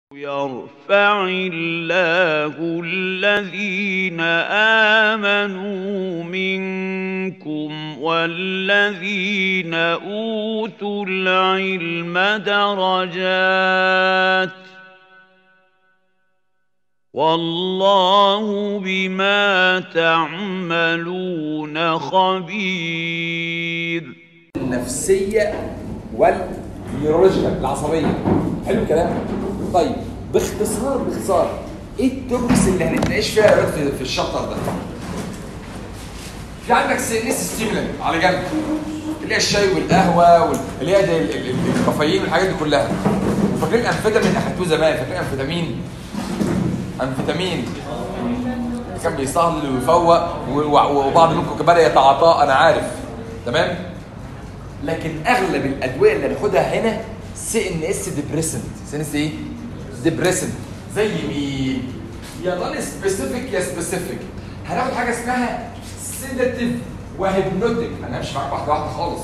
يرفع الله الذين آمنوا منكم والذين أوتوا العلم درجات والله بما تعملون خبير النفسيه والنيورولوجيكال العصبيه حلو الكلام طيب باختصار باختصار ايه التوبكس اللي هنتناقش فيها يا في, في الشابتر ده في عندك سينس ستيمولانت على جنب اللي هي الشاي والقهوه وال- اللي هي دي ال- ال- ال- الكافيين والحاجات دي كلها فاكرين انفيتامين اخدتوه زمان فاكرين انفيتامين انفيتامين كان بيستهلل ويفوق و- و- وبعض منكم بدا يتعاطاه انا عارف تمام لكن اغلب الادويه اللي هناخدها هنا سي ان اس ديبريسنت سي ان اس ايه ديبريسنت زي مين يا نون سبيسيفيك يا سبيسيفيك هناخد حاجه اسمها سيداتيف وهيبنوتيك انا همشي معاك واحده واحده خالص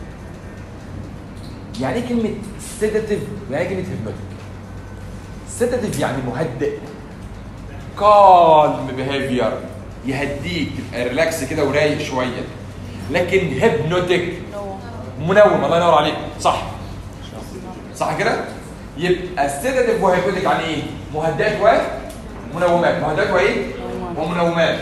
يعني ايه كلمه سيداتيف يعني ايه كلمه هيبنوتيك سيداتيف يعني مهدئ كالم بيهيفير يهديك تبقى ريلاكس كده ورايق شويه لكن هيبنوتيك منوم الله ينور عليك صح صح كده يبقى السيداتيف وهيبنوتيك يعني ايه مهدئات ومنومات مهدئات وايه ومنومات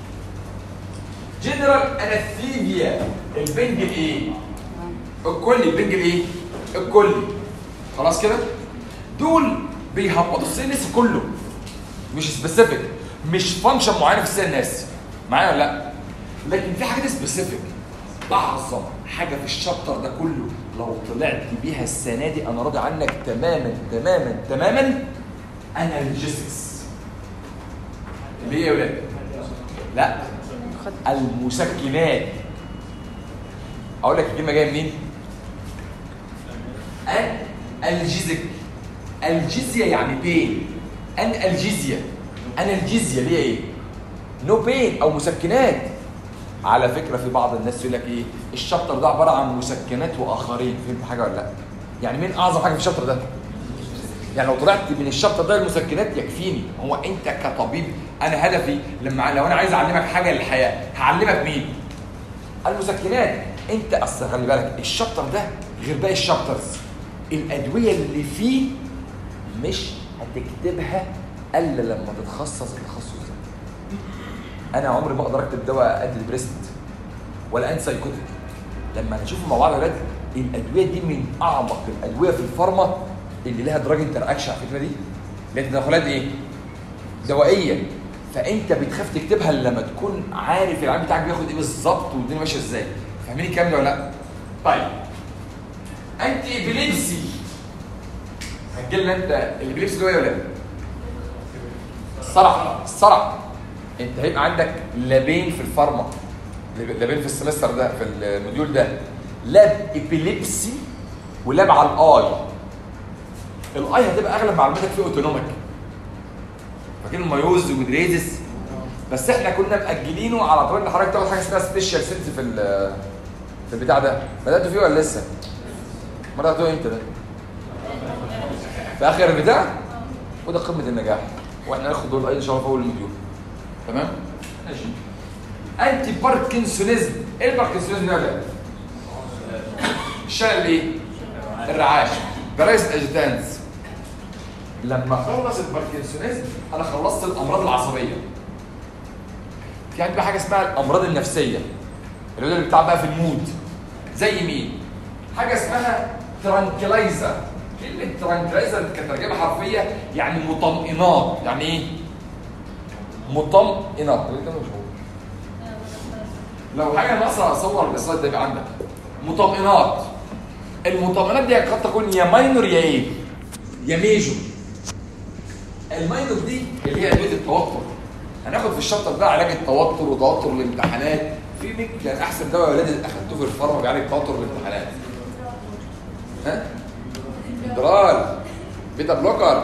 جنرال انستيزيا البنج الايه الكلي البنج الايه الكلي خلاص كده دول بيهبطوا السينس كله مش سبيسيفيك مش فانكشن معينه في السن الناس معايا ولا لا لكن في حاجات سبيسيفيك اعظم حاجه في الشابتر ده كله لو طلعت بيها السنه دي انا راضي عنك تماما تماما تماما انالجيسكس اللي هي يا ولاد لا المسكنات اقول لك الكلمه جايه منين ان الجيزك الجزيه يعني بين ان الجزيه ان الجزيه اللي هي ايه نو بين او مسكنات على فكره في بعض الناس يقول لك ايه الشابتر ده عباره عن مسكنات واخرين فهمت حاجه ولا لا يعني مين اعظم حاجه في الشابتر ده يعني لو طلعت من الشابتر ده المسكنات يكفيني هو انت كطبيب انا هدفي لما لو انا عايز اعلمك حاجه للحياه هعلمك مين المسكنات انت اصل خلي بالك الشابتر ده غير باقي الشابترز الادويه اللي فيه مش هتكتبها الا لما تتخصص التخصص ده انا عمري ما اقدر اكتب دواء انتي ديبريسنت ولا انتي سايكوتيك لما نشوف مع بعض يا ولاد الادويه دي من اعمق الادويه في الفارما اللي لها دراج انتر اكشن على الفكره دي اللي هي تدخلات ايه؟ دوائيه فانت بتخاف تكتبها الا لما تكون عارف العيان بتاعك بياخد ايه بالظبط والدنيا ماشيه ازاي فاهمين الكلام ده ولا لا؟ طيب انتي ابيليبسي هتجي لنا انت الابيليبسي اللي هو ايه يا ولاد؟ الصرع الصرع انت هيبقى عندك لابين في الفارما لابين في السمستر ده في الموديول ده لاب ابيليبسي ولاب على الاي الاي هتبقى اغلب معلوماتك فيه اوتونوميك فاكرين المايوز ودريزس بس احنا كنا مأجلينه على طول ان حضرتك تاخد حاجه اسمها سبيشال سيلز في ال- في البتاع ده بداتوا فيه ولا لسه؟ بداتوا امتى ده؟ في اخر البتاع وده قمه النجاح واحنا هناخد دول اي ان شاء الله في اول المديول تمام؟ ماشي انتي باركنسونيزم ايه الباركنسونيزم ده يا ولاد؟ الشلل ايه؟ الرعاش برايس اجيتانس لما اخلص الباركنسونيزم انا خلصت الامراض العصبيه في عندي بقى حاجه اسمها الامراض النفسيه اللي هو اللي بتاع بقى في المود زي مين حاجه اسمها ترانكلايزر كلمه ترانكلايزر كترجمه حرفيه يعني مطمئنات يعني ايه مطمئنات لو حاجه ناقصه اصور السلايد ده يبقى عندك مطمئنات المطمئنات دي قد تكون يا ماينور يا ايه يا ميجور الماينور دي اللي هي ادويه التوتر هناخد في الشابتر ده علاج التوتر وتوتر الامتحانات في ميك كان احسن دواء يا ولاد اللي اخدته في الفارما بيعالج توتر الامتحانات ها ادرال بيتا بلوكر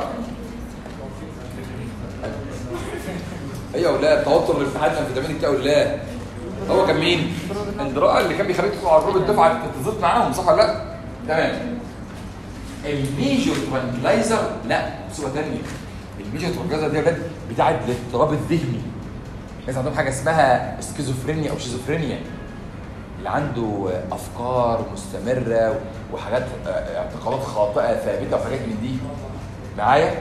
ايوه يا اولاد توتر الامتحانات انفيتامين كده ولا هو كان مين؟ اندراء اللي كان بيخليك تدخل على الروب الدفعه تتزيط معاهم صح ولا لا؟ تمام الميجور ترانكلايزر لا مصيبه ثانيه الميجور ترانكلايزر دي يا ولاد بتاعت الاضطراب الذهني الناس عندهم حاجه اسمها سكيزوفرينيا او شيزوفرينيا اللي عنده افكار مستمره وحاجات اعتقادات خاطئه ثابته وحاجات من دي معايا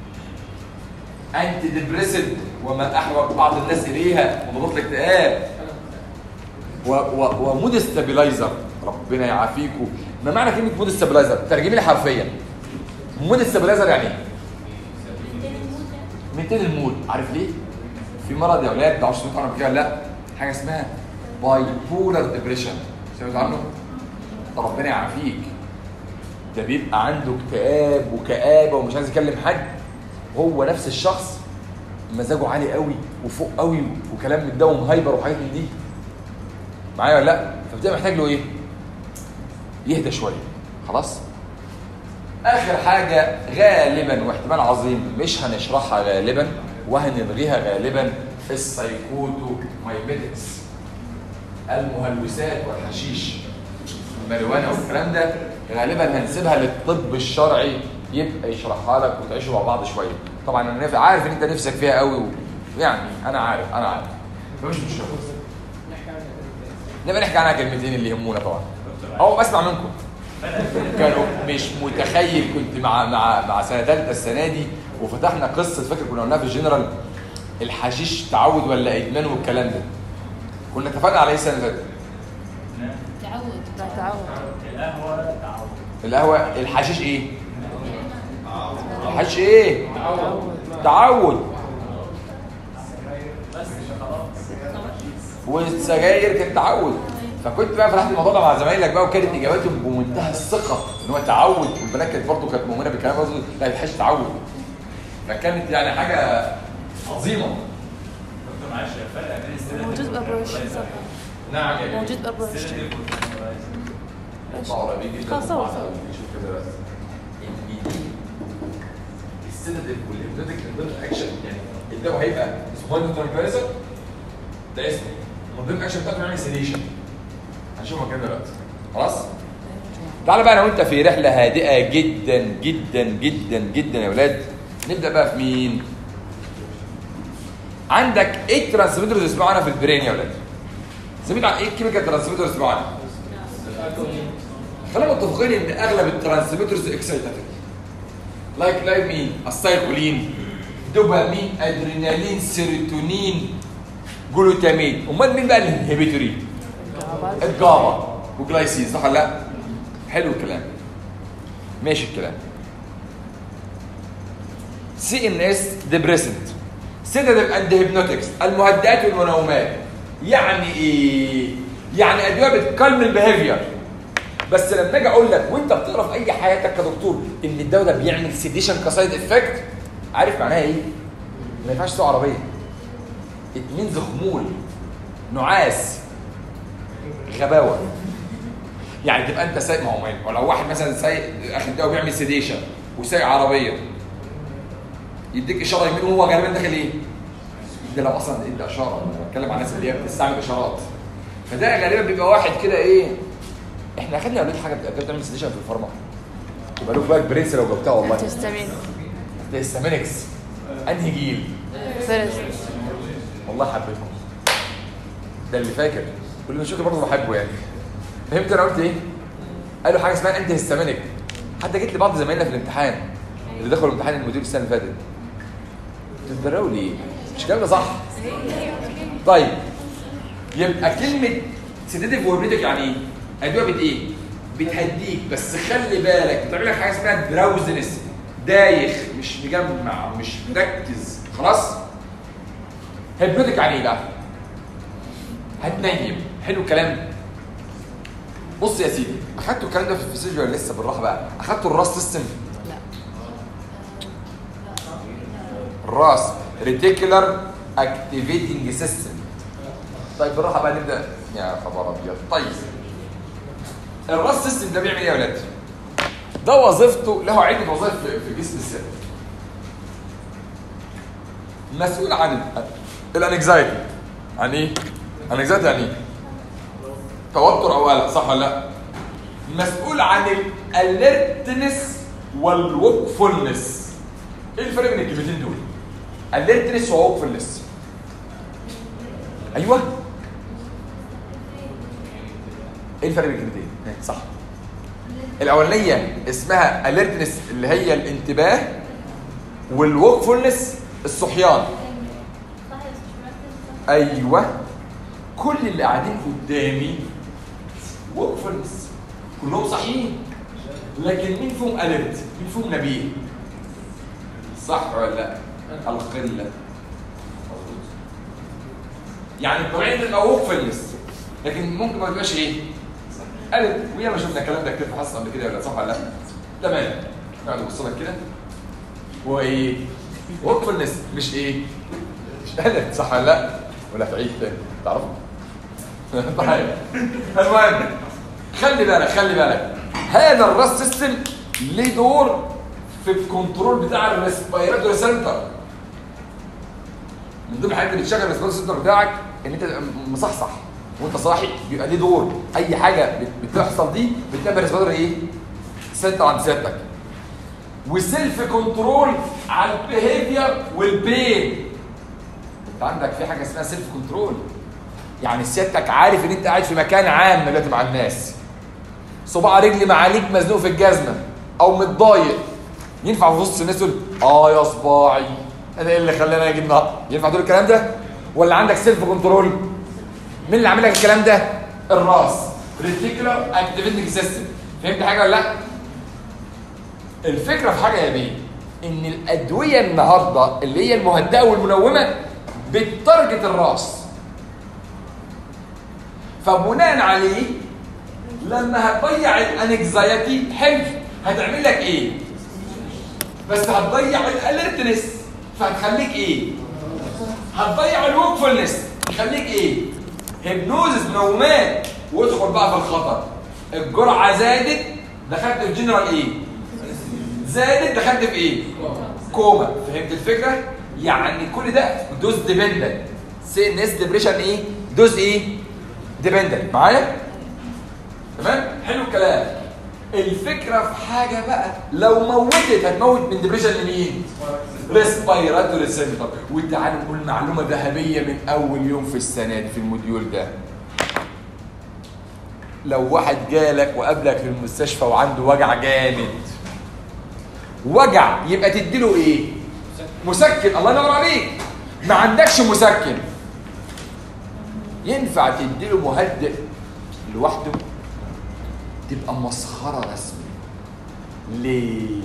انتي ديبريسنت وما احوج بعض الناس اليها مضادات الاكتئاب و و ومود ستابلايزر ربنا يعافيكم ما معنى كلمه مود ستابلايزر ترجمي لي حرفيا مود ستابلايزر يعني ايه 200 المود عارف ليه في مرض يا اولاد ما اعرفش سمعتوا عنه كده لا حاجه اسمها باي بولر ديبريشن سمعت عنه ربنا يعافيك ده بيبقى عنده اكتئاب وكآبه ومش عايز يكلم حد هو نفس الشخص مزاجه عالي قوي وفوق قوي وكلام من ده ومهايبر وحاجات من دي معايا ولا لا فبتبقى محتاج له ايه يهدى شويه خلاص اخر حاجه غالبا واحتمال عظيم مش هنشرحها غالبا وهنلغيها غالبا السايكوتو مايميتكس المهلوسات والحشيش الماريوانا والكلام ده غالبا هنسيبها للطب الشرعي يبقى يشرحها لك وتعيشوا مع بعض شويه طبعا انا نف- عارف ان انت نفسك فيها قوي و... يعني انا عارف انا عارف مفيش مشكله نبقى نحكي عنها كلمتين اللي يهمونا طبعا اهو بسمع منكم كانوا مش متخيل كنت مع مع مع سنه ثالثه السنه دي وفتحنا قصه فاكر كنا قلناها في الجنرال الحشيش تعود ولا ادمان والكلام ده كنا اتفقنا على ايه السنه اللي فاتت تعود لا تعود القهوة تعود القهوه الحشيش ايه الحشيش ايه تعود بس خلاص والسجاير كانت تعود فكنت بقى فتحت الموضوع ده مع زمايلك بقى وكانت اجاباتهم بمنتهى الثقه ان هو تعود والبنات كانت برضه كانت مؤمنه بالكلام ده لا الحشيش تعود فكانت يعني حاجه عظيمه دكتور معلش الفرق بين السيداتيف موجود بأبروش نعم يا جميل موجود بأبروش السيداتيف اطلعوا قريبين جدا خلاص، من صور، بعض صور. أوي. نشوف كده بس الجديد السيداتيف والهيبنوتيك من ضمن الاكشن يعني الدواء هيبقى اسمه هايدرو ترانكلايزر ده اسمه من ضمن الاكشن بتاعته يعني سيديشن هنشوفها كده دلوقتي خلاص تعالى بقى انا وانت في رحله هادئه جدا جدا جدا جدا يا ولاد نبدا بقى في مين عندك ايه الترانسميترز اللي اسمعوا عنها في البرين يا ولاد سمعت عن ايه الكيميكال ترانسميترز اللي اسمعوا عنها خلينا متفقين ان اغلب الترانسميترز اكسايتاتيف لايك لايك مين السايكولين دوبامين ادرينالين سيروتونين جلوتامين امال مين بقى الانهبيتوري الجابا وجلايسين صح ولا لا حلو الكلام ماشي الكلام سي ان اس ديبريسنت سيداتيف اند هيبنوتكس المهدئات والمنومات يعني ايه يعني ادويه بتكلم البيهيفير بس لما اجي اقول لك وانت بتقرا في اي حياتك كدكتور ان الدواء ده بيعمل سيديشن كسايد افكت عارف معناها ايه؟ ما ينفعش تسوق عربيه اتمين خمول نعاس غباوه يعني تبقى انت سايق ما هو ما هو لو واحد مثلا سايق اخد دواء بيعمل سيديشن وسايق عربيه يديك اشاره يمين وهو غالبا داخل ايه؟ ده لو اصلا ادى اشاره انا بتكلم عن الناس اللي هي بتستعمل اشارات فده غالبا بيبقى واحد كده ايه احنا اخدنا اولاد حاجه بتبقى بتعمل سيديشن في الفارما يبقى له بالك برنس لو جبتها والله تستمين ده السامينكس انهي جيل فيرست والله حبيتكم ده اللي فاكر واللي مش فاكر برضه بحبه يعني فهمت انا قلت ايه؟ قالوا حاجه اسمها انتي هيستامينيك حتى جيت لبعض زمايلنا في الامتحان اللي دخلوا امتحان المدير السنه اللي فاتت تتبرقوا ليه؟ مش الكلام ده صح؟ طيب يبقى كلمه سيديتيف وهيبنيتك يعني ايه؟ ادويه بت ايه؟ بتهديك بس خلي بالك بتعمل لك حاجه اسمها دراوزنس دايخ مش مجمع مش مركز خلاص؟ هيبنوتك يعني ايه بقى؟ هتنيم حلو الكلام بص يا سيدي اخدتوا الكلام ده في الفسيولوجي ولا لسه بالراحه بقى اخدتوا الراس سيستم لا الراس ريتيكولار اكتيفيتنج سيستم طيب بالراحه بقى نبدا يا خبر ابيض طيب الراس سيستم ده بيعمل ايه يا ولاد ده وظيفته له عده وظائف في- في جسم الانسان مسؤول عن الانكزايتي عن ايه انكزايتي يعني ايه توتر او قلق صح ولا لا مسؤول عن الاليرتنس والوقفولنس ايه الفرق بين الكلمتين دول alertness ووقفولنس ايوه ايه الفرق بين الكلمتين ها، صح الاولانيه اسمها alertness اللي هي الانتباه والوقفولنس الصحيان صح بس مش مركز ايوه كل اللي قاعدين قدامي وقفلنس كلهم صحيين لكن مين فيهم اليرت مين فيهم نبيه صح ولا لا القله مظبوط يعني الطبيعي انك تبقى وقفلنس لكن ممكن ما تبقاش ايه اليرت وياما شفنا الكلام ده كتير في حصه قبل كده ولا صح ولا لا تمام قاعد ابص لك كده هو ايه وقفلنس مش ايه مش اليرت صح ولا لا ولا في عيد تاني تعرفوا طيب المهم خلي بالك خلي بالك هذا الراس سيستم ليه دور في الكنترول بتاع الريسبيراتوري سنتر من ضمن الحاجات اللي بتشغل الريسبيراتوري سنتر بتاعك ان انت تبقى مصحصح وانت صاحي بيبقى ليه دور اي حاجه بت- بتحصل دي بتنبه الريسبيراتوري ايه؟ سنتر عند سيادتك وسيلف كنترول على البيهيفير والبين انت عندك في حاجه اسمها سيلف كنترول يعني سيادتك عارف ان انت قاعد في مكان عام دلوقتي مع الناس صباع رجلي معاليك مزنوق في الجزمه او متضايق ينفع في وسط الناس تقول اه يا صباعي انا ايه اللي خلاني اجي النهارده ينفع تقول الكلام ده ولا عندك سيلف كنترول مين اللي عامل لك الكلام ده الراس ريتيكولار اكتيفيتنج سيستم فهمت حاجه ولا لا الفكره في حاجه يا بيه ان الادويه النهارده اللي هي المهدئه والمنومه بتارجت الراس فبناء عليه لما هتضيع الانكزايتي حلو هتعمل لك ايه بس هتضيع الاليرتنس فهتخليك ايه هتضيع الوكفولنس تخليك ايه هيبنوزس منومات وادخل بقى في الخطر الجرعه زادت دخلت في جنرال ايه زادت دخلت في ايه كوما فهمت الفكره يعني كل ده دوز ديبندنت سي ناس ديبريشن ايه دوز ايه ديبندنت معايا تمام حلو الكلام الفكره في حاجه بقى لو موتت هتموت من ديبريشن لمين ريسبيراتوري سنتر وتعالوا نقول معلومه ذهبيه من اول يوم في السنه دي في الموديول ده لو واحد جالك وقابلك في المستشفى وعنده وجع جامد وجع يبقى تديله ايه مسكن الله ينور عليك ما عندكش مسكن ينفع تديله مهدئ لوحده تبقى مسخره رسمي ليه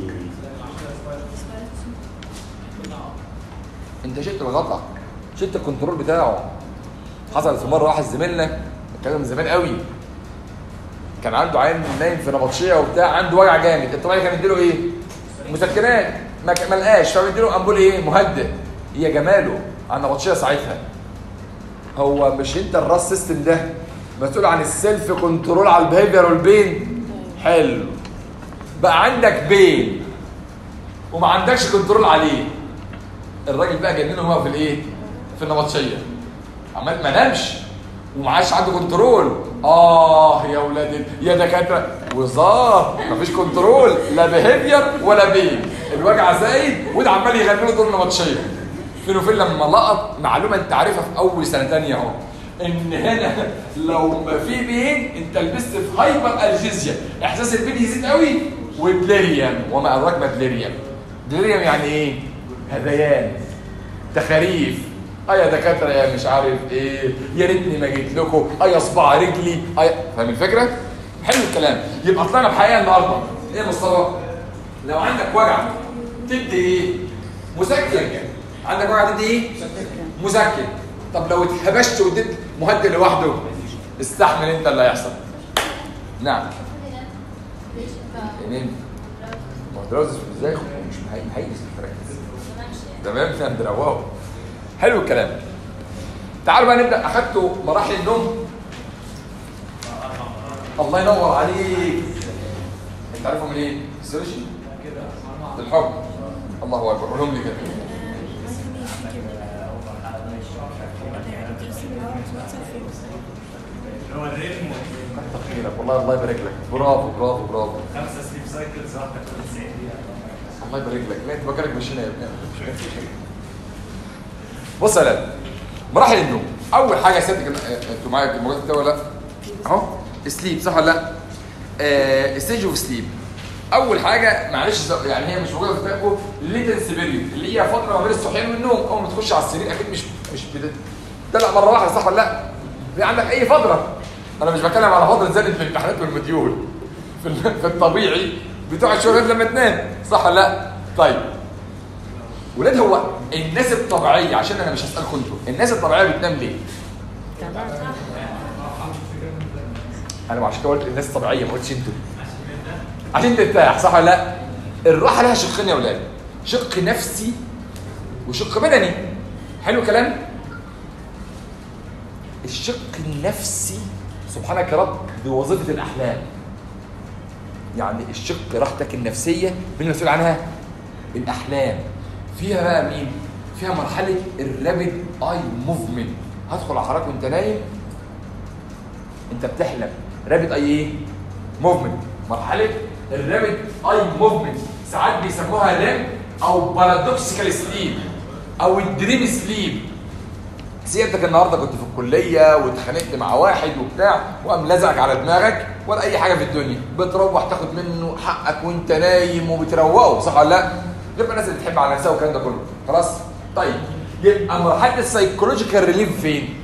انت شلت الغطا شلت الكنترول بتاعه حصلت في مره واحد زميلنا كان من زمان قوي كان عنده عين نايم في نبطشيه وبتاع عنده وجع جامد الطبيعي كان يديله ايه مسكنات ما ك- ما لقاش فبيديله امبول ايه مهدئ هي جماله عن نبطشيه ساعتها هو مش انت الراس سيستم ده مسؤول عن السيلف كنترول على البيهيفير والبين حلو بقى عندك بين وما عندكش كنترول عليه الراجل بقى جننه هو في الايه في النبطشيه عمال ما نامش ومعاش عنده كنترول اه يا ولاد ال- يا دكاتره وظاهر مفيش كنترول لا بيهيفير ولا بين الوجع زايد وده عمال يغني له دور النبطشيه فين وفين لما لقط معلومه انت عارفها في اول سنه تانية اهو ان هنا لو ما في بين انت لبست في هايبر الجيزيا احساس البين يزيد قوي ودليريم وما ادراك ما دليريم دليريم يعني ايه هذيان تخاريف اه يا دكاتره يا مش عارف ايه يا ريتني ما جيت لكم اه يا صباع رجلي اه يا- فاهم الفكره حلو الكلام يبقى طلعنا بحقيقه النهارده ايه يا مصطفى لو عندك وجع تدي ايه مسكن عندك وجع تدي ايه مسكن طب لو اتهبشت واديت مهدئ لوحده استحمل انت اللي هيحصل نعم منين ما هو دراسه ازاي مش هيهيس الفرق تمام فهمت واو حلو الكلام تعالوا بقى نبدا اخدتوا مراحل النوم الله ينور عليك انت عارفهم من ايه؟ السيرشي الحب الله اكبر قولهم لي كده اللي هو الريتم خيرك والله الله يبارك لك برافو برافو برافو خمسه سليب سايكلز واحده كل 90 دقيقه الله يبارك لك لا انت بكرك مش هنا يا ابني بص يا ولاد مراحل النوم اول حاجه يا سيادتك انتوا معايا في الموجود ده ولا لا اهو سليب صح ولا لا آه ستيج اوف سليب اول حاجه معلش يعني هي مش موجوده في كتابكم ليتنس بيريود اللي هي فتره ما بين الصحيان والنوم اول ما تخش على السرير اكيد مش مش بتدلع مره واحده صح ولا لا في عندك اي فتره انا مش بتكلم على فتره زادت في الامتحانات والمديول في ال- في الطبيعي بتقعد شويه لغاية لما تنام صح ولا لا طيب ولاد هو الناس الطبيعيه عشان انا مش هسالكم انتوا الناس الطبيعيه بتنام ليه انا عشان كده قلت الناس الطبيعيه ما قلتش انتوا عشان ترتاح صح ولا لا الراحه لها شقين يا اولاد شق نفسي وشق بدني حلو الكلام الشق النفسي سبحانك يا رب بوظيفه الاحلام يعني الشق راحتك النفسيه مين المسؤول عنها الاحلام فيها بقى مين فيها مرحله الرابid اي موفمنت هدخل على حضرتك وانت نايم انت بتحلم رابد اي ايه موفمنت مرحله الرابد اي موفمنت ساعات بيسموها ريم او بارادوكسيكال سليب او الدريم سليب سيادتك النهارده كنت في الكليه واتخانقت مع واحد وبتاع وقام لزقك على دماغك ولا اي حاجه في الدنيا بتروح تاخد منه حقك وانت نايم وبتروقه صح ولا لا؟ يبقى الناس اللي بتحب على نفسها والكلام ده كله خلاص؟ طيب يبقى مرحله السايكولوجيكال ريليف فين؟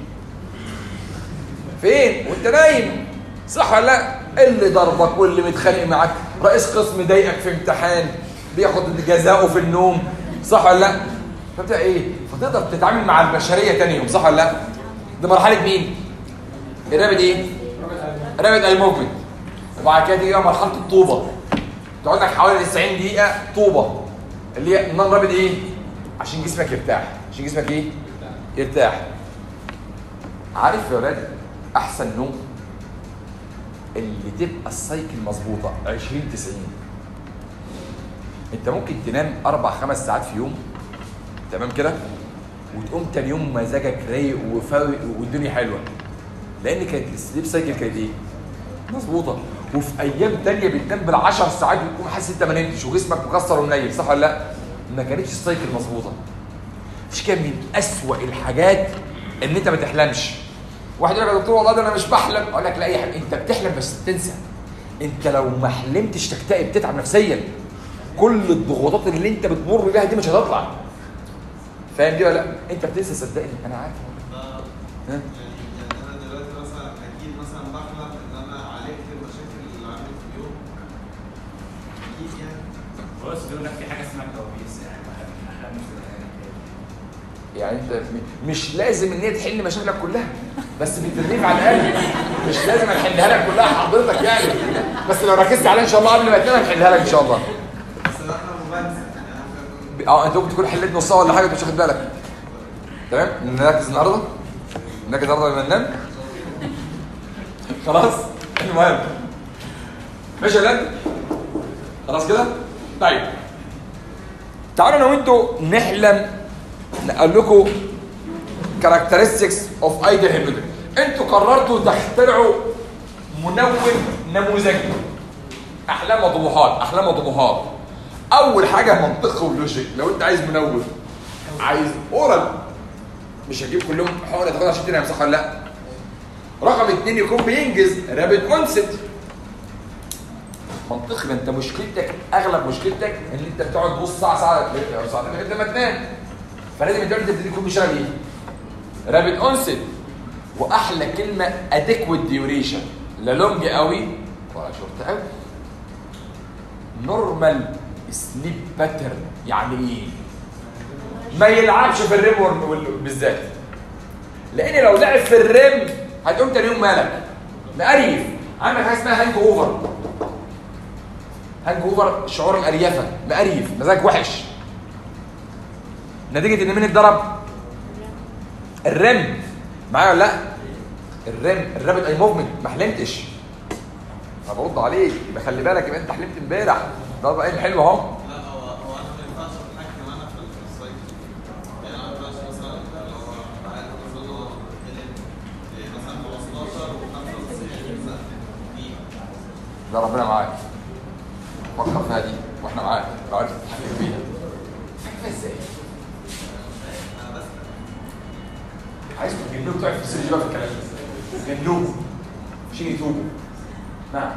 فين وانت نايم صح ولا لا اللي ضربك واللي متخانق معاك رئيس قسم ضايقك في امتحان بياخد جزاؤه في النوم صح ولا لا فبتبقى ايه فتقدر تتعامل مع البشريه تاني يوم صح ولا لا دي مرحله مين الرابد ايه رابد اي موفمنت وبعد كده تيجي بقى مرحله الطوبه تقعد لك حوالي 90 دقيقه طوبه اللي هي نون رابد ايه عشان جسمك يرتاح عشان جسمك ايه يرتاح عارف يا ولاد احسن نوم اللي تبقى السايكل مظبوطه 20 90 انت ممكن تنام اربع خمس ساعات في يوم تمام كده وتقوم تاني يوم مزاجك رايق وفاوق والدنيا حلوه لان كانت السليب سايكل كانت ايه؟ مظبوطه وفي ايام تانية بتنام بالعشر ساعات وتكون حاسس انت ما نمتش وجسمك مكسر ومنيل صح ولا لا؟ ما كانتش السايكل مظبوطه مش كان من اسوأ الحاجات ان انت ما تحلمش واحد يقول لك يا دكتور والله ده انا مش بحلم اقول لك لا اي حاجه انت بتحلم بس تنسى انت لو ما حلمتش تكتئب تتعب نفسيا كل الضغوطات اللي انت بتمر بيها دي مش هتطلع فاهم دي ولا لا انت بتنسى صدقني انا عارف ها؟ يعني انا دلوقتي مثلا اكيد مثلا بحلم ان انا عالجت المشاكل اللي عندي في اليوم اكيد يعني بص بيقول لك في حاجه اسمها كوابيس يعني احلام مش يعني انت م- مش لازم ان هي تحل مشاكلك كلها بس بالتدريب على الاقل مش لازم احلها لك كلها حضرتك يعني بس لو ركزت عليها ان شاء الله قبل ما تنام هنحلها لك ان شاء الله بس انا بنسى يعني انا ممكن اه انت ممكن تكون حليت نصها ولا حاجه انت مش واخد بالك تمام نركز النهارده نركز النهارده لما ننام خلاص المهم ماشي يا ولاد خلاص كده طيب تعالوا انا وانتوا نحلم نقول لكم كاركترستكس اوف ايدل هيبوتيك انتوا قررتوا تخترعوا منوم نموذجي احلام وطموحات احلام وطموحات اول حاجه منطقي ولوجيك لو انت عايز منوم عايز اورال مش هجيب كلهم حقنه تاخدها عشان تنام صح ولا لا رقم اتنين يكون بينجز رابط اونست منطقي ما انت مشكلتك اغلب مشكلتك ان انت بتقعد نص ساعه ساعه او ساعتين لغايه لما تنام فلازم الدوري تبتدي يكون بيشتغل ايه؟ رابط اونست واحلى كلمه اديكويت ديوريشن لا لونج قوي ولا شورت قوي نورمال سليب باترن يعني ايه؟ ما يلعبش في الريم وال- وال- بالذات لان لو لعب في الريم هتقوم تاني يوم مالك مقريف عندك حاجه اسمها هانج اوفر هانج اوفر شعور الاريافه مقريف مزاج وحش نتيجه ان مين اتضرب؟ الريم معايا ولا لا؟ الريم الرابط اي موفمنت ما حلمتش انا برد عليك يبقى خلي بالك يبقى انت حلمت امبارح ده بقى ايه حلو اهو لا هو هو انا ما ينفعش اتحكم انا في في السايكل يعني انا ما ينفعش مثلا اللي هو عايز مثلا هو بيتكلم إيه مثلا 15 و25 ده ربنا معاك فكر فيها دي واحنا معاك لو عرفت تتحكم فيها تتحكم فيها ازاي؟ عايزكم تجنوه بتوع الفسيولوجي بقى في الكلام ده جنوه عشان يتوبوا نعم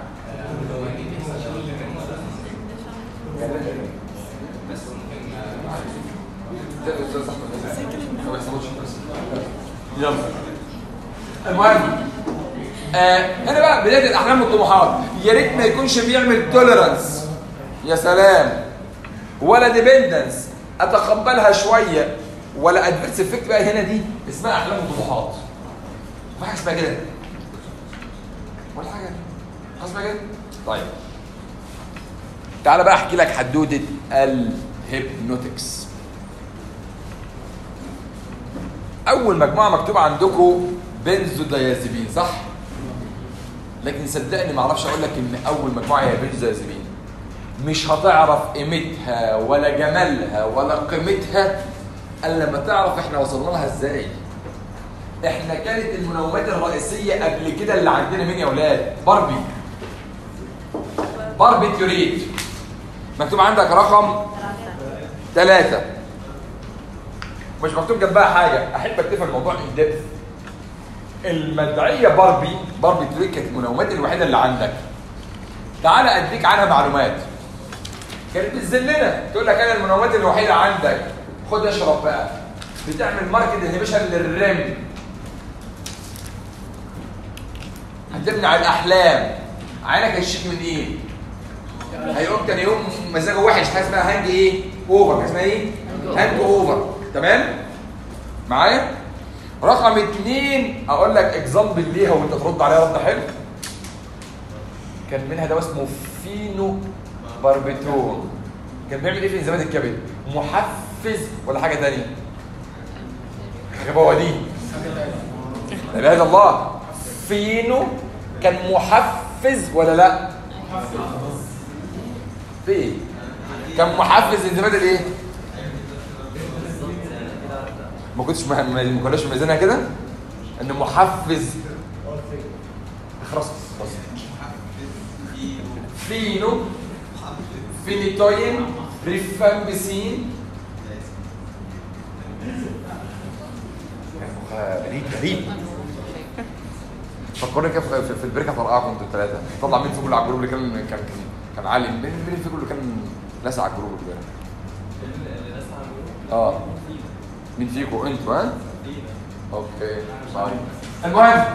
يلا المهم آه هنا بقى بدايه الاحلام والطموحات يا ريت ما يكونش بيعمل توليرانس يا سلام ولا ديبندنس اتقبلها شويه ولا ادفيرس افكت بقى هنا دي اسمها احلام وطموحات ما حاجه اسمها كده ولا حاجه حاجه اسمها كده طيب تعالى بقى احكي لك حدوته الهيبنوتكس اول مجموعه مكتوبه عندكم بنزودايازيبين صح لكن صدقني ما اعرفش اقول لك ان اول مجموعه هي بنزودايازيبين مش هتعرف قيمتها ولا جمالها ولا قيمتها الا لما تعرف احنا وصلنا لها ازاي احنا كانت المنومات الرئيسيه قبل كده اللي عندنا مين يا اولاد باربي باربيتيوريت مكتوب عندك رقم ثلاثة مش مكتوب جنبها حاجة أحب تفهم الموضوع ان ديبث المدعية باربي باربي توريت كانت المنومات الوحيدة اللي عندك تعالى أديك عنها معلومات كانت بتذلنا تقول لك أنا المنومات الوحيدة عندك خد اشرب بقى بتعمل ماركت انهبيشن للرم هتمنع الأحلام عينك هيشيك من إيه؟ هيقوم تاني يوم مزاجه وحش حاجه اسمها هانج ايه؟ اوفر حاجه اسمها ايه؟ هانج اوفر تمام؟ معايا؟ رقم اتنين اقول لك اكزامبل ليها وانت ترد عليها رد حلو كان منها دواء اسمه فينو باربيتون كان بيعمل ايه في انزيمات الكبد؟ محفز ولا حاجه ثانيه؟ حاجه بوادين لا اله الا الله فينو كان محفز ولا لا؟ في ايه؟ كان محفز انزيمات الايه؟ ما كنتش ما ما كناش ميزانها كده؟ ان محفز خلاص خلاص فينو فينيتوين ريفامبسين غريب غريب فكرني كده في في- في البركه طرقعكم انتوا الثلاثه طلع مين فيكم اللي على الجروب اللي كان كان كان, كان عالي مين مين فيكم اللي كان لاسع على الجروب كده اه مين فيكم انتوا ها اوكي طيب المهم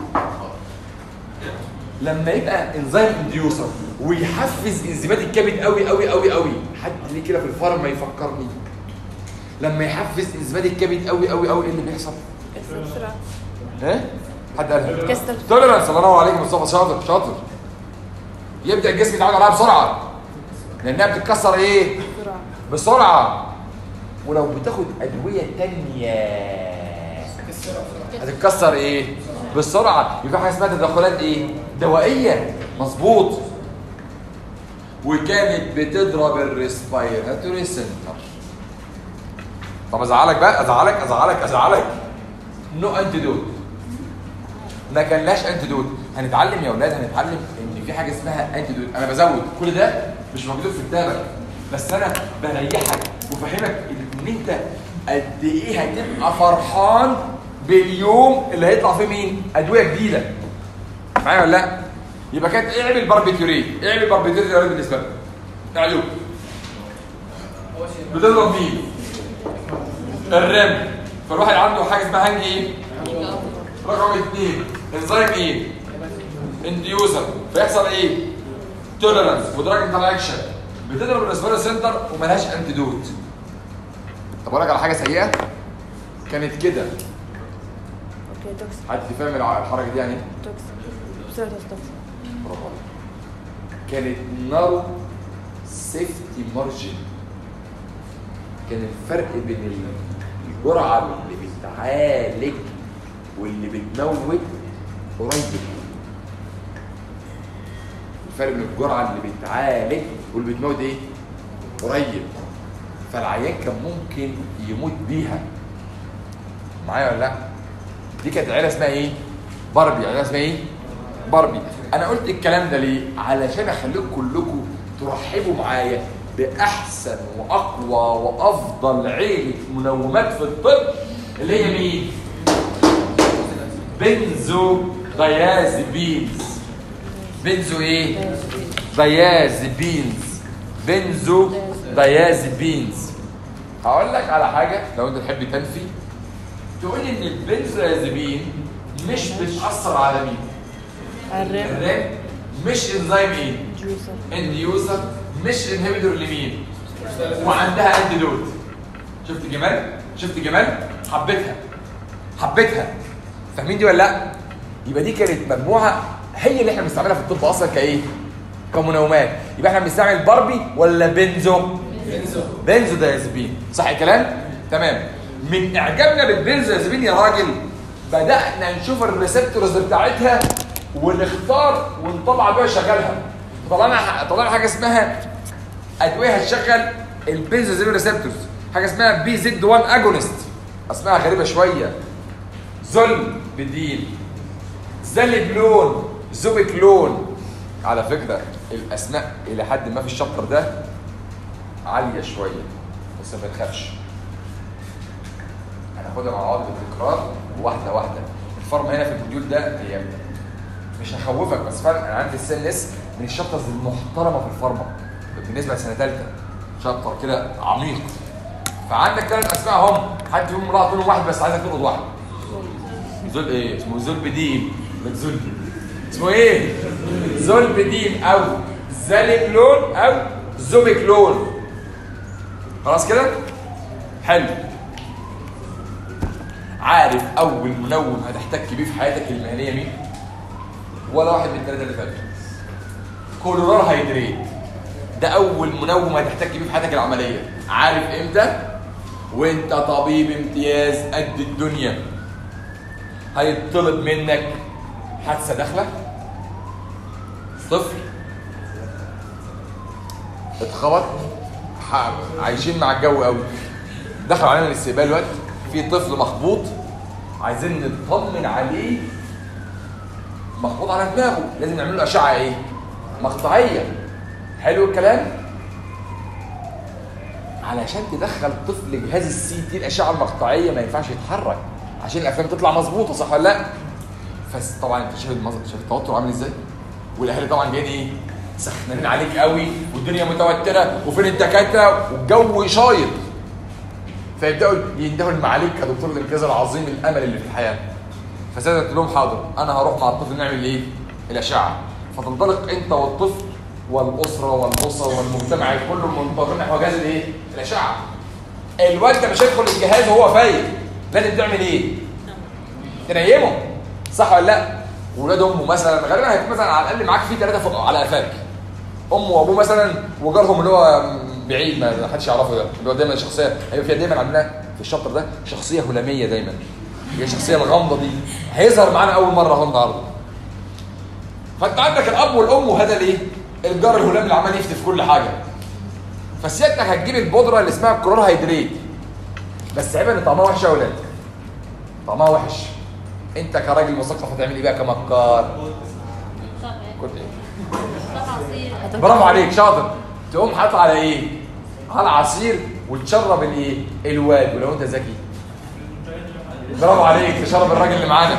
لما يبقى انزيم انديوسر ويحفز انزيمات الكبد قوي قوي قوي قوي حد ليه كده في الفارما يفكرني لما يحفز انزيمات الكبد قوي قوي قوي ايه اللي بيحصل؟ بسرعة ايه؟ حد قالها كسر توليرانس الله ينور عليك مصطفى شاطر شاطر يبدا الجسم يتعود عليها بسرعه لانها بتتكسر ايه؟ بسرعة بسرعه ولو بتاخد ادويه تانية هتتكسر ايه؟ بسرعه يبقى حاجه اسمها تدخلات ايه؟ دوائيه مظبوط وكانت بتضرب الريسبيراتوري سنتر طب ازعلك بقى ازعلك ازعلك ازعلك نو انتيدوت ما كان لهاش انتيدوت هنتعلم يا اولاد هنتعلم ان في حاجه اسمها انتيدوت انا بزود كل ده مش موجود في كتابك بس انا بريحك وفهمك ان انت قد ايه هتبقى فرحان باليوم اللي هيطلع فيه مين ادويه جديده معايا ولا لا يبقى كانت اعمل باربيتوري اعمل باربيتوري يا اولاد بالنسبه لك اعلو بتضرب مين الرم فالواحد عنده حاجه اسمها هانج ايه رقم اثنين انزيم ايه انديوزر فيحصل ايه توليرانس ودراج انتراكشن بتضرب الريسبيرا سنتر وملهاش انتيدوت طب اقول لك على حاجه سيئه كانت كده اوكي توكس حد فاهم الع- الحركه دي يعني ايه توكس بسرعة توكس برافو عليك. كانت نارو سيفتي مارجن كان الفرق بين الجرعه اللي بتعالج واللي بتموت قريب الفرق بين الجرعه اللي بتعالج واللي بتموت ايه قريب فالعيان كان ممكن يموت بيها معايا ولا لا دي كانت عيله اسمها ايه باربي عيله اسمها ايه باربي انا قلت الكلام ده ليه علشان اخليكم كلكم ترحبوا معايا باحسن واقوى وافضل عيله منومات في الطب اللي هي مين بنزو دايازيبينز بنزو ايه دايازيبينز بنزو دايازيبينز هقول لك على حاجه لو انت تحب تنفي تقول ان البنزودايازيبين مش بتاثر على مين الرم الرام مش انزيم ايه جوسر انديوسر مش انهبيتور لمين وعندها انتيدوت شفت جمال شفت جمال حبيتها حبيتها فاهمين دي ولا لا يبقى دي كانت مجموعه هي اللي احنا بنستعملها في الطب اصلا كايه كمنومات يبقى احنا بنستعمل باربي ولا بنزو بنزو بنزو دايازيبين صح الكلام تمام من اعجابنا بالبنزو دايازيبين يا راجل بدانا نشوف الريسبتورز بتاعتها ونختار ونطلع بيها شغالها طلعنا طلعنا حاجه اسمها ادويه هتشغل البنزو دايازيبين ريسبتورز حاجه اسمها بي زد 1 اجونست اسمها غريبه شويه زل بدين زلبلون زوبكلون على فكره الاسماء الى حد ما في الشابتر ده عاليه شويه بس ما تخافش هناخدها مع بعض بالتكرار واحده واحده الفارما هنا في الموديول ده هي مش هخوفك بس فعلا انا عندي السن اس من الشابترز المحترمه في الفارما بالنسبه لسنه ثالثه شابتر كده عميق فعندك ثلاث اسماء هم حد فيهم راح منهم واحد بس عايزك تلقط واحد زول ايه اسمه زول بدين لك زول اسمه ايه زول بدين او زالكلون او زوبكلون خلاص كده حلو عارف اول منوم هتحتك بيه في حياتك المهنيه مين ولا واحد من الثلاثه اللي فاتوا كولورال هيدريت ده اول منوم هتحتك بيه في حياتك العمليه عارف امتى وانت طبيب امتياز قد الدنيا هيطلب منك حادثه داخله طفل اتخبط ح- عايشين مع الجو قوي دخل علينا الاستقبال دلوقتي في طفل مخبوط عايزين نطمن عليه مخبوط على دماغه لازم نعمل له اشعه ايه مقطعيه حلو الكلام علشان تدخل طفل جهاز السي تي الاشعه المقطعيه ما ينفعش يتحرك عشان الافلام تطلع مظبوطه صح ولا لا بس طبعا انت شايف المظهر شايف التوتر عامل ازاي والاهالي طبعا جايين ايه سخنانين عليك قوي والدنيا متوتره وفين الدكاتره والجو شايط فيبداوا يندهوا المعاليك يا دكتور الانقاذ العظيم الامل اللي في الحياه فسيدنا قلت لهم حاضر انا هروح مع الطفل نعمل ايه الاشعه فتنطلق انت والطفل والاسره والاسره والمجتمع كله منطلقين نحو جهاز الايه الاشعه الواد ده مش هيدخل الجهاز وهو فايق لازم تعمل ايه تنيمه صح ولا لا ولاد امه مثلا غالبا هيكون مثلا على الاقل معاك في ثلاثه فوق على قفاك امه وابوه مثلا وجارهم اللي هو بعيد ما حدش يعرفه ده اللي هو دايما شخصيه هيبقى فيها دايما عندنا في الشابتر ده شخصيه هلاميه دايما هي الشخصيه الغامضه دي هيظهر معانا اول مره اهو النهارده فانت عندك الاب والام وهذا الايه الجار الهلامي اللي عمال يفتي في كل حاجه فسيادتك هتجيب البودره اللي اسمها كلور هيدريت بس عيب ان طعمها وحش يا ولاد طعمها وحش انت كراجل مثقف هتعمل ايه بقى كمكار كنت ايه برافو عليك شاطر تقوم حاطط على ايه على عصير وتشرب الايه الواد ولو انت ذكي برافو عليك تشرب الراجل اللي معانا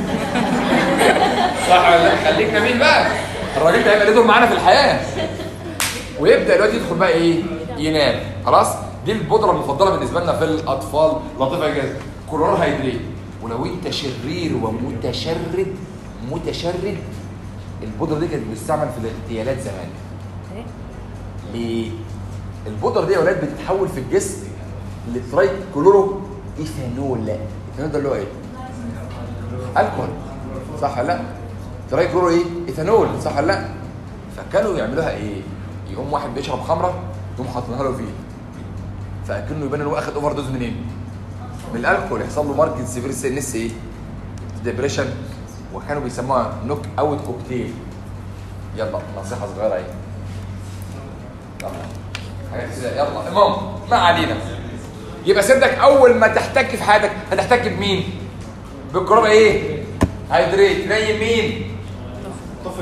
صح ولا لا خليك نبيل بقى الراجل ده هيبقى له دور معانا في الحياه ويبدا الواد يدخل بقى ايه ينام خلاص دي البودره المفضله بالنسبه لنا في الاطفال لطيفه جدا كلور هيدريت ولو انت شرير ومتشرد متشرد البودره دي كانت بتستعمل في الاغتيالات زمان ايه ليه؟ البودره دي يا ولاد بتتحول في الجسم لترايت كلورو ايثانول الايثانول ده اللي هو ايه؟ الكحول صح ولا لا؟ ترايت كلورو ايه؟ ايثانول صح ولا لا؟ فكانوا يعملوها ايه؟ يقوم واحد بيشرب خمره يقوم حاطينها له فيه فاكنه يبان ان هو اخد اوفر دوز منين؟ من الالكول يحصل له ماركت سيفير سينس ايه؟ ديبريشن وكانوا بيسموها نوك اوت كوكتيل يلا نصيحه صغيره اهي يلا حاجات كده يلا المهم ما علينا يبقى سيادتك اول ما تحتك في حياتك هتحتك بمين؟ بالكرامه ايه؟ هيدريت نايم مين؟ طفل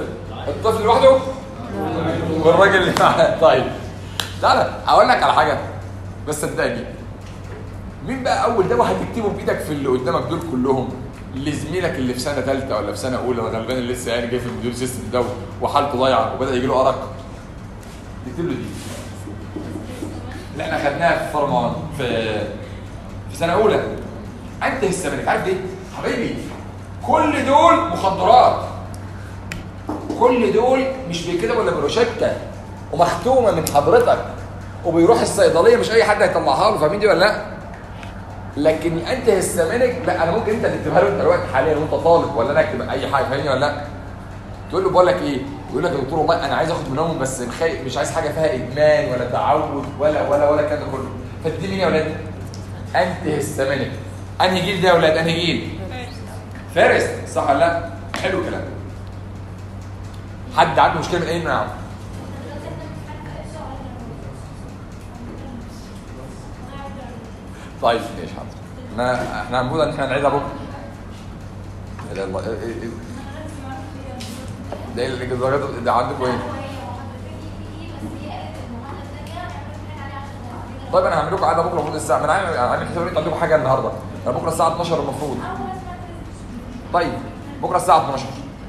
الطفل لوحده والراجل اللي معاه طيب تعالى هقول لك على حاجه بس صدقني مين بقى اول دواء هتكتبه بايدك في اللي قدامك دول كلهم لزميلك اللي في سنه ثالثه ولا في سنه اولى الغلبان اللي لسه يعني جاي في المديول سيستم ده وحالته ضايعه وبدا يجي له ارق تكتب له دي اللي احنا خدناها في فرمان في في سنه اولى انت السمنك عارف ليه؟ حبيبي كل دول مخدرات كل دول مش بكده ولا بروشته ومختومه من حضرتك وبيروح الصيدليه مش اي حد هيطلعها له فاهمين دي ولا لا؟ لكن انت هستامينك لا انا ممكن انت تكتبها له انت دلوقتي حاليا وانت طالب ولا انا اكتب اي حاجه فاهمني ولا لا؟ تقول له بقول لك ايه؟ يقول لك يا دكتور والله انا عايز اخد منهم بس مخي... مش عايز حاجه فيها ادمان ولا تعود ولا ولا ولا الكلام ده كله فدي مين يا ولاد؟ انت هستامينك انهي جيل ده يا ولاد؟ انهي جيل؟ فارست صح ولا لا؟ حلو الكلام حد عنده مشكله من اي نوع؟ طيب ماشي حاضر احنا احنا المفروض ان احنا نعيدها بكره لا لا الله إيه- إيه- إيه. ده اللي الدرجات ده عندكم ايه؟ طيب انا هعمل لكم عاده بكره المفروض الساعه انا عامل عامل حساب ان انتوا عندكم حاجه النهارده انا بكره الساعه 12 المفروض طيب بكره الساعه 12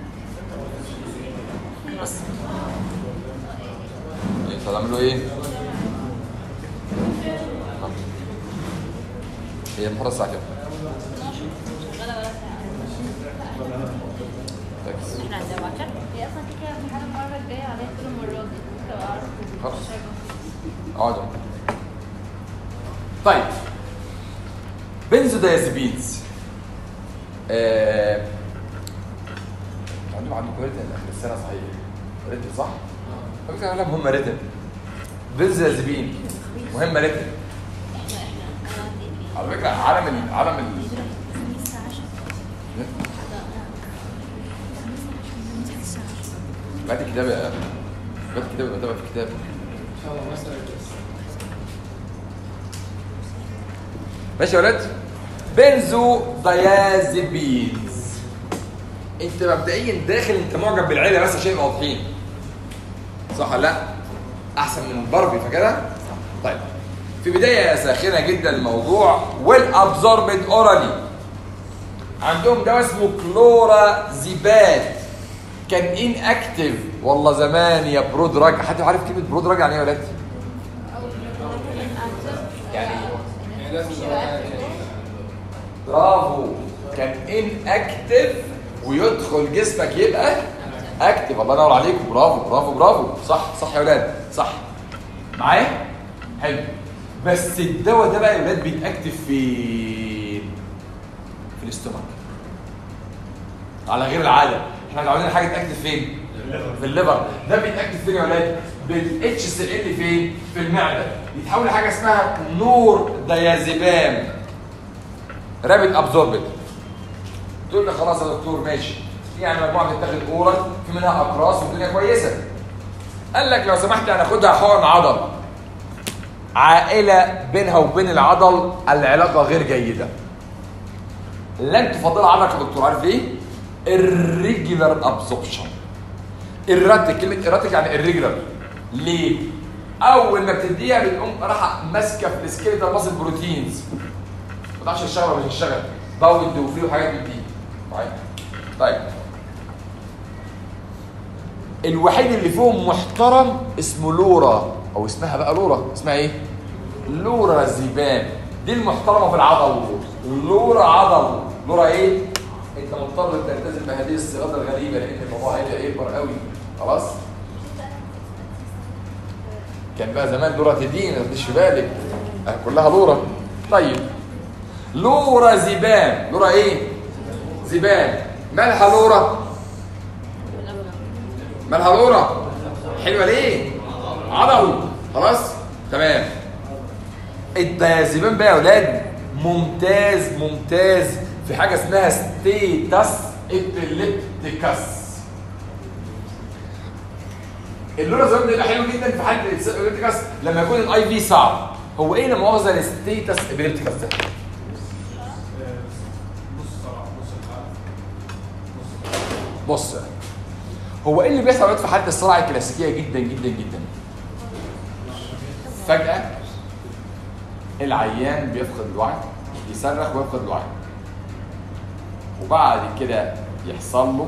بس انتوا هتعملوا ايه؟ هي المحاضره الساعه كام؟ ركز. احنا عندنا وقت هي اصلا كده كده الامتحان المره الجايه عليها كل المرات دي لو اعرف خلاص. اقعدوا طيب بنزودايازيبينز آه... عندكم عندكم ريتن اخر السنه صحيح ريتن صح؟ على فكره لا مهمه ريتن بنزودايازيبين مهمه ريتن على فكره عالم ال... عالم ال... بعد الكتاب يا بعد الكتاب يبقى تابع في الكتاب ماشي يا ولاد بنزو دايازيبينز انت مبدئيا داخل انت معجب بالعيله بس عشان نبقى واضحين صح ولا لا احسن من الباربي فاكرها طيب في بدايه ساخنه جدا الموضوع ويل ابزوربد اورالي عندهم دواء اسمه كلورا زيبات كان ان اكتف والله زمان يا برود راجع حد عارف كلمه برود راجع يعني ايه يا ولاد؟ يعني برافو كان ان اكتف ويدخل جسمك يبقى اكتف الله ينور عليكم برافو برافو برافو صح صح يا ولاد صح معايا حلو بس الدواء ده بقى يا ولاد بيتاكتف فين في الاستومك على غير العاده احنا متعودين حاجه تاكتف فين في الليفر ده بيتاكتف فين يا ولاد بالاتش سي ال فين في المعده يتحول لحاجه اسمها نور ديازيبام رابط ابزوربت تقول لي خلاص يا دكتور ماشي يعني مجموعه بتتاخد اورال في منها اقراص والدنيا كويسه قال لك لو سمحت هناخدها حقن عضل عائله بينها وبين العضل العلاقه غير جيده لن تفضل عضلك يا دكتور عارف ليه؟ الريجولار ابزوربشن الراتك كلمه الراتك يعني الريجولار ليه؟ اول ما بتديها بتقوم راح ماسكه في السكيلتال ماسل بروتينز ما تعرفش تشتغل ولا مش تشتغل باود وفيه وحاجات من دي طيب طيب الوحيد اللي فيهم محترم اسمه لورا او اسمها بقى لورا اسمها ايه؟ لورا زيبان دي المحترمه في العضل لورا عضل لورا ايه؟ انت مضطر تلتزم بهذه الصيغات الغريبه لان الموضوع هيبقى يكبر قوي خلاص؟ كان بقى زمان لورا تدين ما تديش في بالك آه، كلها لورا طيب لورا زبان لورا ايه؟ زبان مالها لورا؟ مالها لورا؟ حلوه ليه؟ عضل خلاص؟ تمام الديازيبان بقى يا اولاد ممتاز ممتاز في حاجه اسمها ستيتس ابيليبتيكس اللورا زمان بيبقى حلو جدا في حاله الابيليبتيكس لما يكون الاي في صعب هو ايه لا مؤاخذه الستيتس ابيليبتيكس ده؟ نص طبعا نص الحلقه بص هو ايه اللي بيحصل دلوقتي في حاله الصرع الكلاسيكيه جدا جدا جدا فجاه العيان بيفقد الوعي يصرخ ويفقد الوعي وبعد كده يحصل له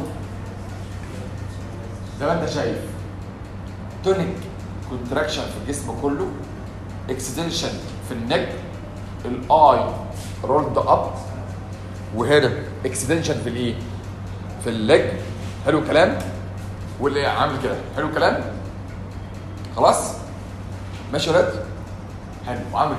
زي ما انت شايف تونيك كونتراكشن في الجسم كله اكستنشن في النك الاي رولد اب وهنا اكستنشن في الايه في الليج حلو الكلام واللي عامل كده حلو الكلام خلاص ماشي يا ولاد حلو وعامل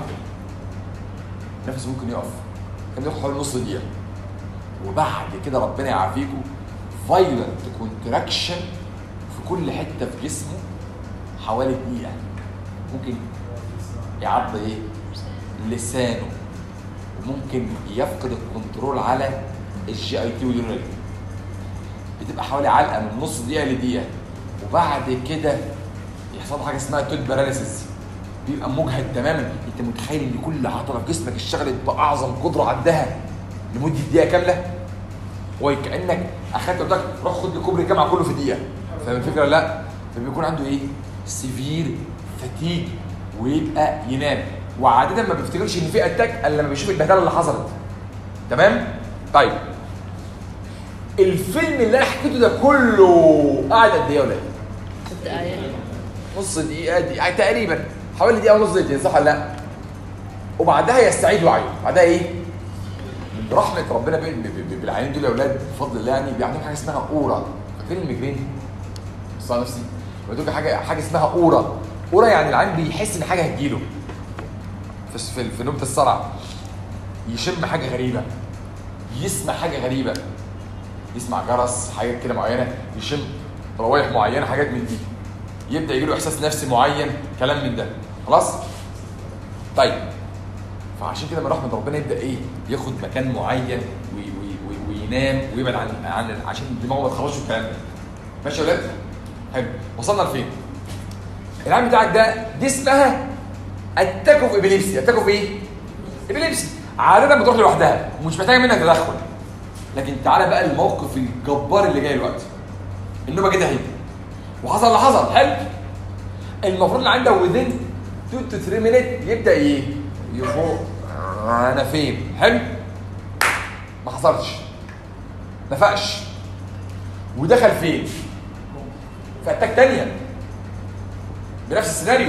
كده نفسه ممكن يقف كان ياخد حوالي نص دقيقه وبعد كده ربنا يعافيكم فايلنت كونتراكشن في كل حته في جسمه حوالي دقيقه ممكن يعض ايه لسانه وممكن يفقد الكنترول على الجي اي تي واليورينري بتبقى حوالي علقه من نص دقيقه لدقيقه وبعد كده يحصل له حاجه اسمها توت باراليسيس بيبقى مجهد تماما انت متخيل ان كل عضله في جسمك اشتغلت باعظم قدره عندها لمده دقيقه كامله وكانك اخدت قلت لك روح خد لي كوبري الجامعه كله في دقيقه فاهم الفكره لا فبيكون عنده ايه سيفير فتيج ويبقى ينام وعاده ما بيفتكرش ان في اتاك الا لما بيشوف البهدله اللي حصلت تمام طيب الفيلم اللي انا حكيته ده كله قعد قد ايه يا ولاد ست دقايق نص دقيقه دقيقه تقريبا حوالي دقيقه ونص دقيقتين صح ولا لا وبعدها يستعيد وعيه بعدها ايه من رحمه ربنا بال- ب- ب- بالعينين دول يا اولاد بفضل الله يعني بيعملوا حاجه اسمها اورا فاكرين الميجرين بص على نفسي بيقول حاجه حاجه اسمها اورا اورا يعني العين بيحس ان حاجه هتجيله في في, في نوبه الصرع يشم حاجه غريبه يسمع حاجه غريبه يسمع جرس حاجات كده معينه يشم روايح معينه حاجات من دي يبدا يجيله احساس نفسي معين كلام من ده خلاص طيب فعشان كده من رحمه ربنا يبدا ايه ياخد مكان معين وي وي وي وينام ويبعد عن عن عشان دماغه ما تخرجش الكلام ده ماشي يا ولاد حلو وصلنا لفين العام بتاعك ده دي اسمها اتاك اوف ابيليبسي اتاك اوف ايه ابيليبسي عاده بتروح لوحدها ومش محتاجه منك تدخل لكن تعالى بقى الموقف الجبار اللي جاي دلوقتي النوبه كده اهي وحصل اللي حصل حلو المفروض اللي عندك within 2 to 3 minutes يبدا ايه يفوق انا فين حلو ما حصلش ما فاقش ودخل فين في اتاك تانية بنفس السيناريو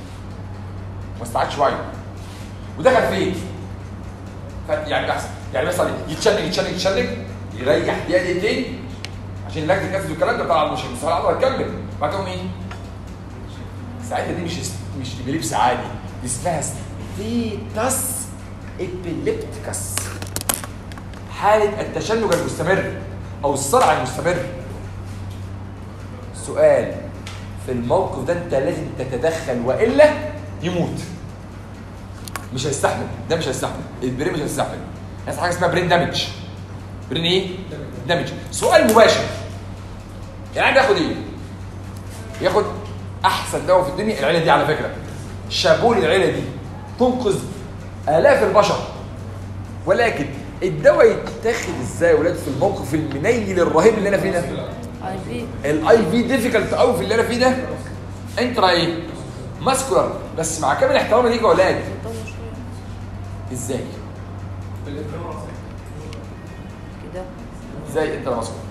ما استعادش وعيه ودخل فين ف- يعني بيحصل يعني بيحصل ايه يتشنج يتشنج يتشنج يريح دقيقه دقيقتين عشان اللاكتيك اسيد والكلام ده طبعا مش مستوى العضله تكمل بعد كده يقوم ايه ساعتها دي مش مش ابيليبس عادي دي اسمها ستيتس ابيليبتيكس حالة التشنج المستمر أو الصرع المستمر سؤال في الموقف ده أنت لازم تتدخل وإلا يموت مش هيستحمل ده مش هيستحمل البرين مش هيستحمل هيحصل حاجة اسمها برين دامج برين إيه؟ دامج سؤال مباشر يعني ياخد إيه؟ ياخد احسن دواء في الدنيا العيله دي على فكره شابول العيله دي تنقذ الاف البشر ولكن الدواء يتاخد ازاي يا ولاد في الموقف المنيل الرهيب اللي انا فيه ده اي في الاي في ديفيكالت قوي في اللي انا فيه ده انترا ايه ماسكولار بس مع كامل احترامي ليك يا ولاد طول شويه ازاي كده ازاي انترا ماسكولار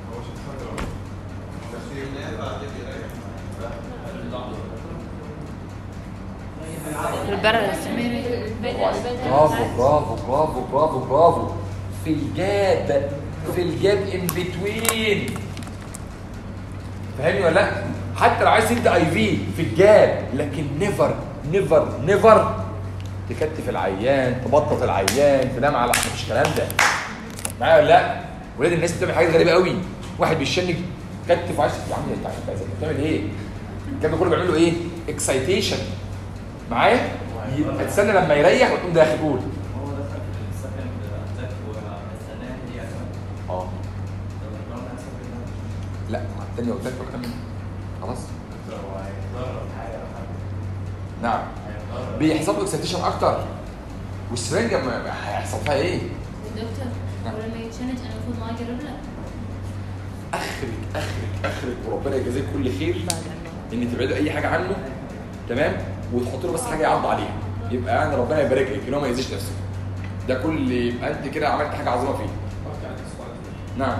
في البرس برافو برافو برافو برافو برافو في الجاب في الجاب ان بتوين فاهمني ولا لا؟ حتى لو عايز تدي اي في في الجاب لكن نيفر نيفر نيفر تكتف العيان تبطط العيان تنام على مفيش الكلام ده معايا ولا لا؟ ولاد الناس بتعمل حاجات غريبه قوي واحد بيشنج كتف وعايز يا عم انت عايز بتعمل ايه؟ الكلام ده كله بيعملوا ايه؟ اكسايتيشن معايا؟ يبقى تستنى لما يريح وتقوم داخل قول هو دخل في السكند اتاك واستناه دقيقه كمان اه طب الراوند هيحصل كده لا مع التانية قلت لك بكمل خلاص هو هيتضرر حاجه او حاجه نعم هيتضرر بيحصل له اكسيتيشن اكتر والسرنجه ما- ما هيحصل فيها ايه؟ دكتور ولما يتشنج انا المفروض ما اجرب له اخرك اخرك اخرك وربنا يجازيك كل خير بعد ما ان تبعدوا اي حاجه عنه تمام وتحط له بس حاجه يعض عليها يبقى يعني ربنا يبارك لك ان هو ما يأذيش نفسه ده كل يبقى انت كده عملت حاجه عظيمه فيه نعم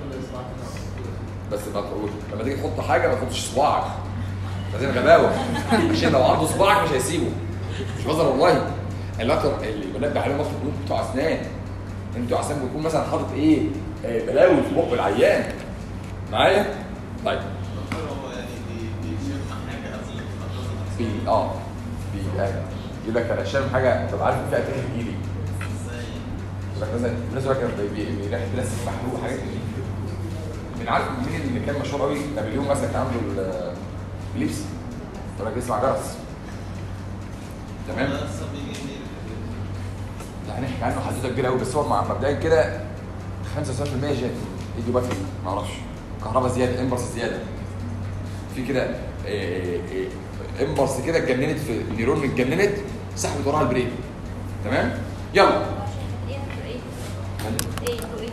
بس ما تقول لما تيجي تحط حاجه ما تحطش صباعك لازم غباوه عشان لو عضه صباعك مش هيسيبه مش بهزر والله الاكتر اللي بنبه عليهم اصلا بيكونوا بتوع اسنان انتوا اسنان بيكون مثلا حاطط ايه آه، بلاوي في بق العيان معايا طيب دكتور هو يعني بي- بيشم حاجه قبل ما تظهر بي اه بي آه. يقول لك انا شامم حاجه طب عارف إن في اتاك تجيلي ازاي يقول لك مثلا الناس يقول لك بي- بي- بيريح بلاستيك محروق حاجات من دي من عارف مين اللي كان مشهور قوي نابليون مثلا كان عنده ال- اللبس يقول لك اسمع جرس تمام ده لسه بيجي منين لا هنحكي عنه حدوته كبيره قوي بس هو مع مبدئيا كده 75% جات ايديوباثي ما اعرفش كهرباء زياده امبرس زياده في كده إيه، إيه، امبرس كده اتجننت في نيرون اتجننت سحبت وراها البريك تمام يلا ايه ايه ايه ايه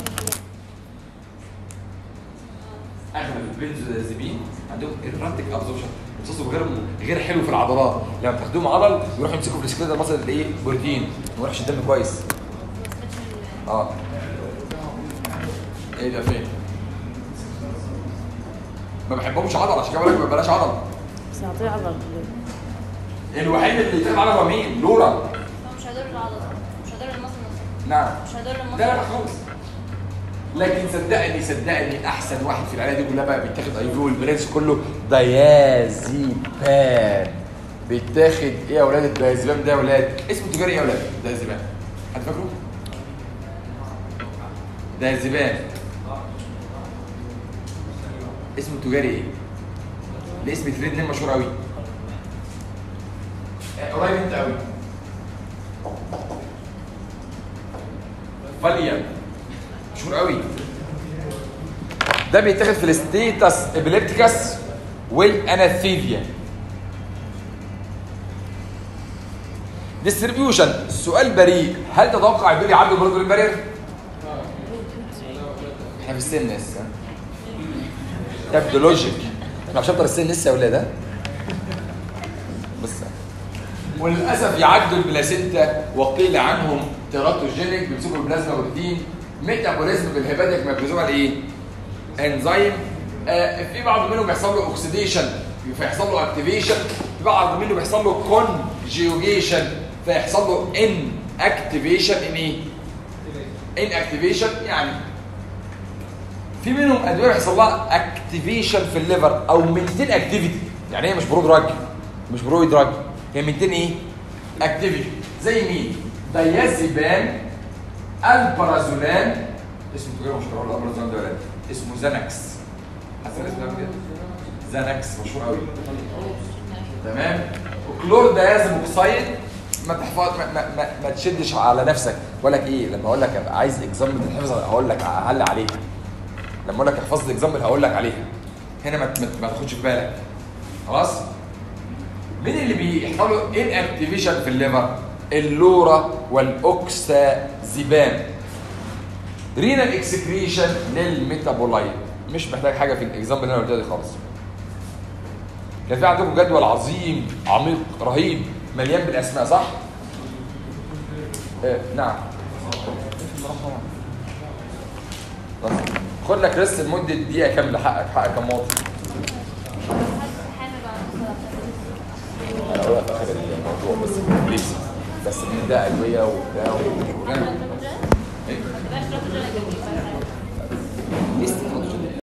اغلب البنزودازيبين عندهم ايراتيك ابزوربشن امتصاصه غير غير حلو في العضلات لما بتاخدوهم عضل يروحوا يمسكوا في السكليت المصل اللي ايه بروتين ما يروحش الدم كويس اه ايه ده فين ما بحبهمش عضل عشان كده بقول لك ما بلاش عضل بس نعطيه عضل الوحيد اللي يتعب عضل هو مين لورا هو مش هيضر العضله مش هيضر المصل نفسه نعم مش هيضر المصل لا لا خالص لكن صدقني صدقني احسن واحد في العيله دي كلها بقى بيتاخد ايفو البرنس كله ديازيبام بيتاخد ايه يا اولاد الديازيبام ده يا اولاد اسمه تجاري ايه يا اولاد ديازيبام حد فاكره ديازيبام اسمه تجاري ايه الاسم تريد نيم مشهور قوي آه، قريب انت قوي فاليوم مشهور قوي ده بيتاخد في الستيتس ابيليبتيكس والاناثيفيا ديستريبيوشن السؤال بريء هل تتوقع البيل يعدوا البلد بارير؟ احنا في السن لسه تبدو لوجيك احنا في شابتر السن لسه يا ولاد ها؟ بس وللاسف يعدوا البلاسينتا وقيل عنهم تيراتوجينيك بيمسكوا البلازما بروتين ميتابوليزم بالهيباتيك ميكروزومال ايه؟ انزيم آه في بعض منهم بيحصل له اوكسيديشن فيحصل له اكتيفيشن في بعض منهم بيحصل له كونجيوجيشن فيحصل له ان اكتيفيشن ان ايه؟ ان اكتيفيشن يعني في منهم ادويه بيحصل لها اكتيفيشن في الليفر او مينتين اكتيفيتي يعني هي مش برو دراج مش برو دراج هي مينتين ايه اكتيفيتي زي مين دايازيبام البرازولان اسمه تجاري مشهور قوي البرازولان ده ولاد اسمه زانكس حاسس الاسم ده كده زانكس مشهور قوي تمام وكلور دايازم اوكسايد ما تحفظ ما, ما, ما, ما تشدش على نفسك بقول لك ايه لما اقول لك ابقى عايز اكزامبل تتحفظ هقول لك هعلق عليها لما اقول لك احفظ لي اكزامبل هقول لك عليها هنا ما, ما, ما تاخدش في بالك خلاص مين اللي بيحصل له ان اكتيفيشن في الليفر اللورا والاوكسازيبام رينال اكسكريشن للميتابولايت مش محتاج حاجه في الاكزامبل اللي انا قلتها دي خالص كان في عندكم جدول عظيم عميق رهيب مليان بالاسماء صح؟ آه نعم بس. خد لك ريست لمده دقيقه كامله حقك حقك يا مواطن حامل بعد الصلاة انا اقولها في اخر الموضوع بس بليز بس ان ده ادويه وبتاع وشغلانه